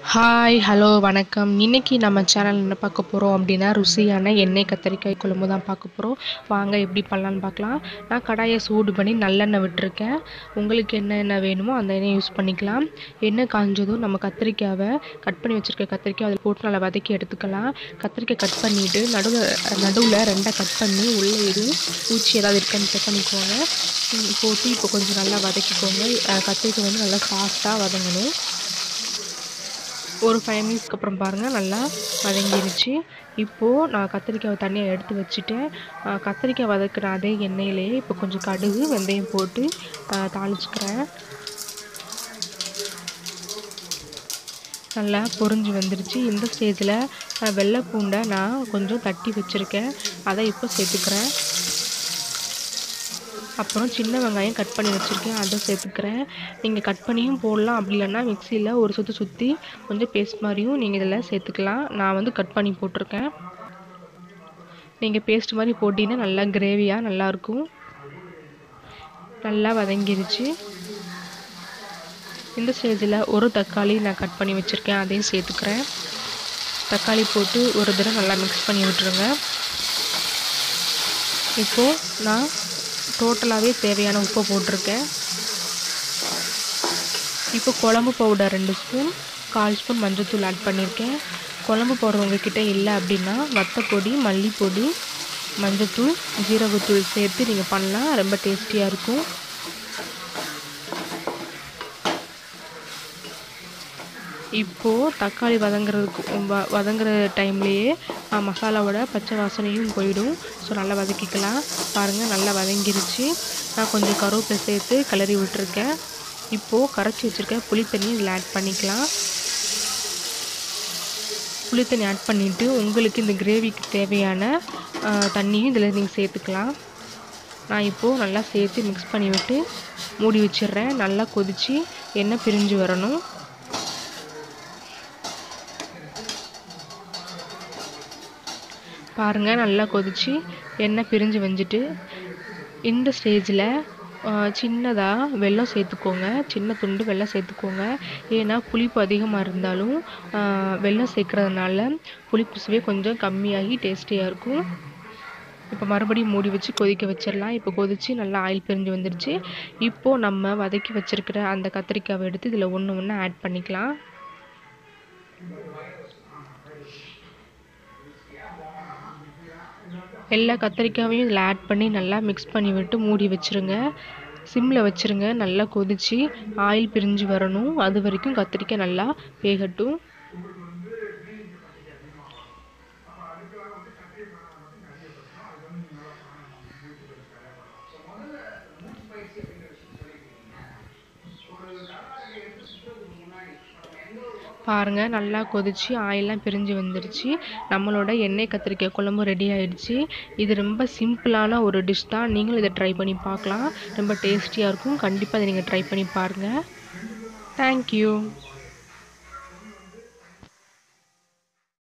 hi hello வணக்கம் இன்னைக்கு நம்ம சேனல் என்ன பார்க்க போகிறோம் அப்படின்னா ருசியான எண்ணெய் கத்திரிக்காய் குழம்பு தான் பார்க்க போகிறோம் வாங்க எப்படி பண்ணலான்னு பார்க்கலாம் நான் கடாயை சூடு பண்ணி நல்லெண்ணெய் விட்டுருக்கேன் உங்களுக்கு என்ன எண்ணெய் வேணுமோ அந்த எண்ணெய் யூஸ் பண்ணிக்கலாம் எண்ணெய் காஞ்சதும் நம்ம கத்திரிக்காவை கட் பண்ணி வச்சுருக்க கத்திரிக்காய் அதில் போட்டு நல்லா வதக்கி எடுத்துக்கலாம் கத்திரிக்காய் கட் பண்ணிவிட்டு நடுவில் நடுவில் ரெண்டாக கட் பண்ணி உள்ளே இது பூச்சி ஏதாவது இருக்கான்னு செக் பண்ணிக்கோங்க ம், போட்டு இப்போ கொஞ்சம் நல்லா வதக்கிக்கோங்க அஹ் கத்திரிக்காய் வந்து நல்லா சாஃப்டாக வதங்கணும் ஒரு ஃபைவ் மினிட்ஸ்க்கு அப்புறம் பாருங்கள் நல்லா வதங்கிருச்சு இப்போது நான் கத்திரிக்காய் தனியாக எடுத்து வச்சுட்டேன் ஆஹ் கத்திரிக்காய் வதக்குற அதே எண்ணெயிலேயே இப்போ கொஞ்சம் கடுகு வெந்தயம் போட்டு ஆஹ் தாளிச்சுக்கிறேன் நல்லா பொரிஞ்சு வந்துருச்சு இந்த ஸ்டேஜில் வெள்ளை பூண்டை நான் கொஞ்சம் தட்டி வச்சுருக்கேன் அதை இப்போ சேர்த்துக்கிறேன் அப்புறம் சின்ன வெங்காயம் கட் பண்ணி வச்சுருக்கேன் அதை சேர்த்துக்கிறேன் நீங்கள் கட் பண்ணியும் போடலாம் அப்படி இல்லைன்னா மிக்சியில் ஒரு சுற்றி சுற்றி கொஞ்சம் பேஸ்ட் மாதிரியும் நீங்கள் இதில் சேர்த்துக்கலாம் நான் வந்து கட் பண்ணி போட்டிருக்கேன் நீங்கள் பேஸ்ட் மாதிரி போட்டிங்கன்னா நல்லா கிரேவியாக நல்லாயிருக்கும் நல்லா வதங்கிருச்சு இந்த ஸ்டேஜில் ஒரு தக்காளி நான் கட் பண்ணி வச்சுருக்கேன் அதையும் சேர்த்துக்கிறேன் தக்காளி போட்டு ஒரு தடவை நல்லா மிக்ஸ் பண்ணி விட்டுருங்க இப்போது நான் டோட்டலாகவே தேவையான உப்பை போட்டிருக்கேன் இப்போ குழம்பு பவுடர் ரெண்டு ஸ்பூன் கால் ஸ்பூன் மஞ்சள்தூள் ஆட் பண்ணியிருக்கேன் குழம்பு பவுடர் உங்ககிட்ட இல்லை அப்படின்னா வத்தப்பொடி மல்லிப்பொடி மஞ்சள்தூள் ஜீரகத்தூள் சேர்த்து நீங்கள் பண்ணலாம் ரொம்ப டேஸ்டியாக இருக்கும் இப்போது தக்காளி வதங்குறதுக்கு வ- வதங்குற டைம்லேயே மசாலாவோட பச்சை வாசனையும் போயிடும் ஸோ நல்லா வதக்கிக்கலாம் பாருங்கள் நல்லா வதங்கிருச்சு நான் கொஞ்சம் கருவேப்பிலை சேர்த்து கிளறி விட்டுருக்கேன் இப்போது கரைச்சி வச்சுருக்க புளி தண்ணி இதில் ஆட் பண்ணிக்கலாம் புளி தண்ணி ஆட் பண்ணிவிட்டு உங்களுக்கு இந்த கிரேவிக்கு தேவையான ஆ, தண்ணியும் இதில் நீங்கள் சேர்த்துக்கலாம் நான் இப்போது நல்லா சேர்த்து மிக்ஸ் பண்ணி விட்டு மூடி வச்சிடுறேன் நல்லா கொதித்து எண்ணெய் பிரிஞ்சு வரணும் பாருங்கள் நல்லா கொதிச்சு எண்ணெய் பிரிஞ்சு வந்துட்டு இந்த ஸ்டேஜில் சின்னதாக வெல்லம் சேர்த்துக்கோங்க சின்ன துண்டு வெல்லம் சேர்த்துக்கோங்க ஏன்னா புளிப்பு அதிகமாக இருந்தாலும் ஆஹ், வெல்லம் சேர்க்கறதுனால புளிப்பு சுவை கொஞ்சம் கம்மியாகி டேஸ்டியாக இருக்கும் இப்போ மறுபடியும் மூடி வச்சு கொதிக்க வச்சிடலாம் இப்போ கொதிச்சு நல்லா ஆயில் பிரிஞ்சு வந்துருச்சு இப்போது நம்ம வதக்கி வச்சிருக்கிற அந்த கத்திரிக்காவை எடுத்து இதில் ஒன்று ஒன்று ஆட் பண்ணிக்கலாம் எல்லா கத்திரிக்காயையும் இதில் ஆட் பண்ணி நல்லா மிக்ஸ் பண்ணி விட்டு மூடி வச்சிருங்க சிம்மில் வச்சிருங்க நல்லா கொதிச்சு ஆயில் பிரிஞ்சு வரணும் அது வரைக்கும் கத்திரிக்காய் நல்லா வேகட்டும் பாருங்க நல்லா கொதிச்சு ஆயிலெலாம் பிரிஞ்சு வந்துருச்சு நம்மளோட எண்ணெய் கத்திரிக்காய் குழம்பு ரெடி ஆயிடுச்சு இது ரொம்ப சிம்பிளான ஒரு டிஷ் தான் நீங்களும் இதை ட்ரை பண்ணி பார்க்கலாம் ரொம்ப டேஸ்டியாக இருக்கும் கண்டிப்பாக இதை நீங்கள் ட்ரை பண்ணி பாருங்கள் தேங்க்யூ